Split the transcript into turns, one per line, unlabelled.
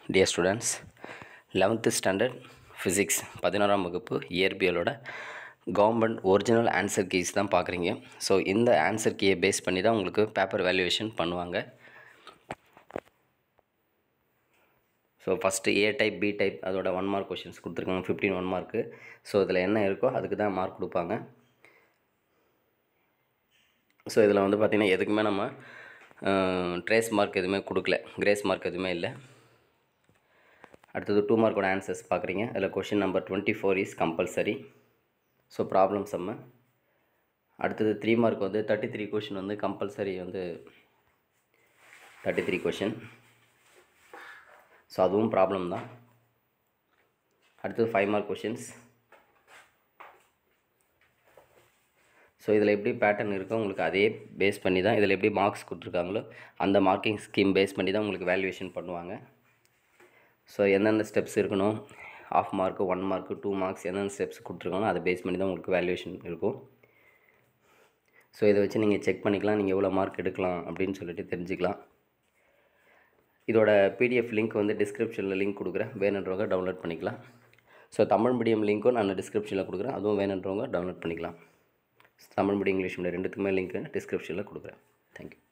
dear students eleventh standard physics பதினோராம் வகுப்பு இயற்பியலோட கவர்மெண்ட் ஒரிஜினல் ஆன்சர் கீஸ் தான் பார்க்குறீங்க ஸோ இந்த ஆன்சர் கீயை பேஸ் பண்ணி தான் உங்களுக்கு பேப்பர் வேல்யூவேஷன் பண்ணுவாங்க so first A type B type அதோட ஒன் மார்க் கொஷின்ஸ் கொடுத்துருக்காங்க ஃபிஃப்டீன் ஒன் மார்க்கு ஸோ இதில் என்ன இருக்கோ அதுக்கு தான் மார்க் கொடுப்பாங்க ஸோ இதில் வந்து பார்த்திங்கன்னா எதுக்குமே நம்ம ட்ரேஸ் மார்க் எதுவுமே கொடுக்கல கிரேஸ் மார்க் எதுவுமே இல்லை அடுத்தது டூ மார்க்கோட ஆன்சர்ஸ் பார்க்குறீங்க அதில் question number twenty four is compulsory so problem செம்ம அடுத்தது த்ரீ மார்க் வந்து தேர்ட்டி த்ரீ கொஷின் வந்து கம்பல்சரி வந்து தேர்ட்டி த்ரீ கொஷின் ஸோ அதுவும் ப்ராப்ளம் தான் அடுத்தது ஃபைவ் மார்க் கொஷின்ஸ் ஸோ இதில் எப்படி பேட்டர்ன் இருக்கோ உங்களுக்கு அதே பேஸ் பண்ணி தான் இதில் எப்படி மார்க்ஸ் கொடுத்துருக்காங்களோ அந்த மார்க்கிங் ஸ்கீம் பேஸ் பண்ணி தான் உங்களுக்கு வேல்யூவேஷன் பண்ணுவாங்க ஸோ எந்தெந்த ஸ்டெப்ஸ் இருக்கணும் half mark one mark two marks எந்தெந்த ஸ்டெப்ஸ் கொடுத்துருக்காங்களோ அதை பேஸ் பண்ணி தான் உங்களுக்கு வேல்யூவேஷன் இருக்கும் ஸோ இதை வச்சு நீங்கள் செக் பண்ணிக்கலாம் நீங்கள் எவ்வளோ மார்க் எடுக்கலாம் அப்படின்னு சொல்லிட்டு தெரிஞ்சுக்கலாம் இதோட பிடிஎஃப் லிங்க் வந்து டிஸ்கிரிப்ஷனில் லிங்க் கொடுக்குறேன் வேணுன்றவங்க டவுன்லோட் பண்ணிக்கலாம் ஸோ தமிழ் மீடியம் லிங்க்கும் நான் டிஸ்கிரிப்ஷனில் கொடுக்குறேன் அதுவும் வேணுன்றவங்க டவுன்லோட் பண்ணிக்கலாம் தமிழ் மீடியம் இங்கிலீஷ் மீடியம் ரெண்டுத்துக்குமே லிங்க் டிஸ்கிரிப்ஷனில் கொடுக்குறேன் தேங்க்யூ